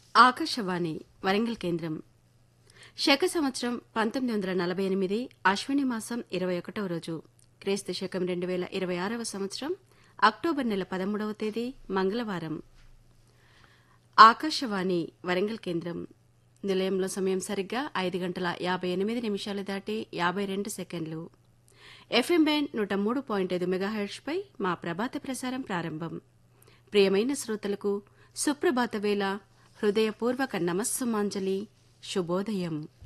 ఆకాశవాణి వరంగల్ కేంద్రం శక సంవత్సరం పంతొమ్మిది వందల నలభై ఎనిమిది అశ్విని మాసం ఇరవై ఒకటవ రోజు క్రీస్తు శకం రెండు వేల ఇరవై ఆరవ సంవత్సరం అక్టోబర్ నెల పదమూడవ తేదీ మంగళవారం ఆకాశవాణి వరంగల్ కేంద్రం నిలయంలో సమయం సరిగ్గా ఐదు గంటల యాభై ఎనిమిది నిమిషాలు దాటి యాభై రెండు సెకండ్లు ఎఫ్ఎం బ్యాండ్ నూట మూడు పాయింట్ ఐదు మెగాహెర్ట్స్పై మా ప్రభాత ప్రసారం ప్రారంభం ప్రియమైన శ్రోతలకు సుప్రభాత వేళ హృదయపూర్వక నమస్సుమాంజలి శుభోదయం